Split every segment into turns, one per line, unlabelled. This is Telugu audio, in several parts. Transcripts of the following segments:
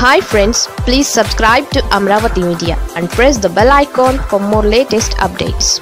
hi friends please subscribe to Amaravati media and press the bell icon for more latest updates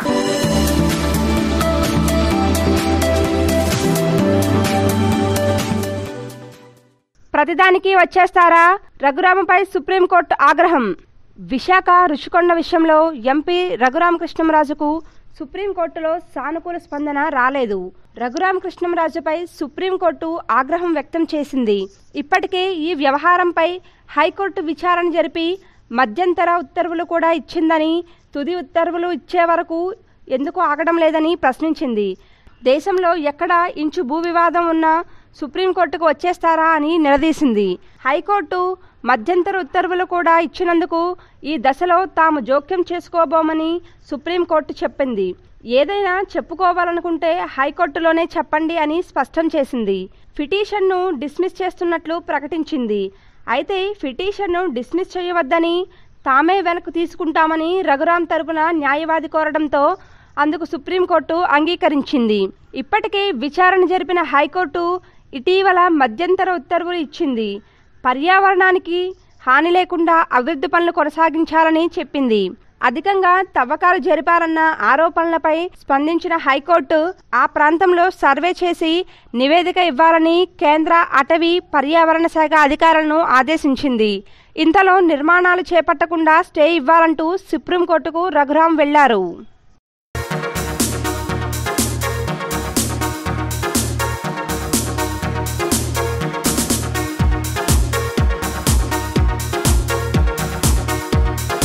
ప్రతిదానికి వచ్చేస్తారా రఘురామపై సుప్రీంకోర్టు ఆగ్రహం విశాఖ రుషికొండ విషయంలో ఎంపీ రఘురామకృష్ణంరాజుకు సుప్రీంకోర్టులో సానుకూల స్పందన రాలేదు రఘురామకృష్ణంరాజుపై సుప్రీంకోర్టు ఆగ్రహం వ్యక్తం చేసింది ఇప్పటికే ఈ వ్యవహారంపై హైకోర్టు విచారణ జరిపి మధ్యంతర ఉత్తర్వులు కూడా ఇచ్చిందని తుది ఉత్తర్వులు ఇచ్చే వరకు ఎందుకు ఆగడం లేదని ప్రశ్నించింది దేశంలో ఎక్కడ ఇంచు భూ వివాదం ఉన్నా సుప్రీంకోర్టుకు వచ్చేస్తారా అని నిలదీసింది హైకోర్టు మధ్యంతర ఉత్తర్వులు కూడా ఇచ్చినందుకు ఈ దశలో తాము జోక్యం చేసుకోబోమని సుప్రీంకోర్టు చెప్పింది ఏదైనా చెప్పుకోవాలనుకుంటే హైకోర్టులోనే చెప్పండి అని స్పష్టం చేసింది పిటిషన్ను డిస్మిస్ చేస్తున్నట్లు ప్రకటించింది అయితే పిటిషన్ను డిస్మిస్ చేయవద్దని తామే వెనక్కు తీసుకుంటామని రఘురాం తరపున న్యాయవాది కోరడంతో అందుకు సుప్రీంకోర్టు అంగీకరించింది ఇప్పటికే విచారణ జరిపిన హైకోర్టు ఇటీవల మధ్యంతర ఉత్తర్వులు ఇచ్చింది పర్యావరణానికి హాని లేకుండా అభివృద్ధి పనులు కొనసాగించాలని చెప్పింది అధికంగా తవ్వకాలు జరిపారన్న ఆరోపణలపై స్పందించిన హైకోర్టు ఆ ప్రాంతంలో సర్వే చేసి నివేదిక ఇవ్వాలని కేంద్ర అటవీ పర్యావరణ శాఖ అధికారులను ఆదేశించింది ఇంతలో నిర్మాణాలు చేపట్టకుండా స్టే ఇవ్వాలంటూ సుప్రీంకోర్టుకు రఘురాం వెళ్లారు